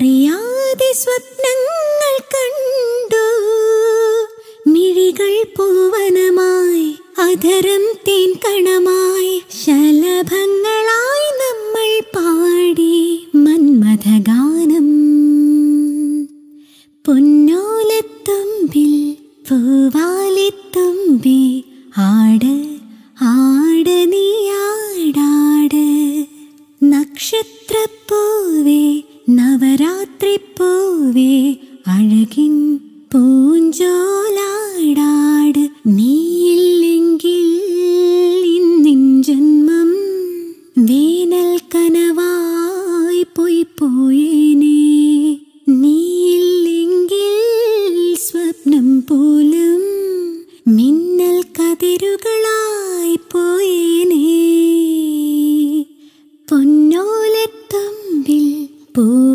അറിയാതെ സ്വപ്നങ്ങൾ കണ്ടു മിഴികൾ പൂവനമായി അധരം തേൻ കണമായി ശലഭങ്ങളായി നമ്മൾ പാടി മന്മഥഗാനം പൊന്നോലത്തുമ്പിൽ പൂവാലിത്തുമ്പി ആട് ആട് നീയാടാട് നക്ഷത്രപ്പൂവേ നവരാത്രി പൂവേ അഴകിൻ പൂഞ്ചോലാടാട് നീയില്ലെങ്കിൽ ഇന്നിൻ ജന്മം വേനൽ കനവായി പോയി പോയേനേ നീയില്ലെങ്കിൽ സ്വപ്നം പോലും മിന്നൽ കതിരുകളായി പോയേനേ പൊന്നോലത്തുമ്പിൽ പൂ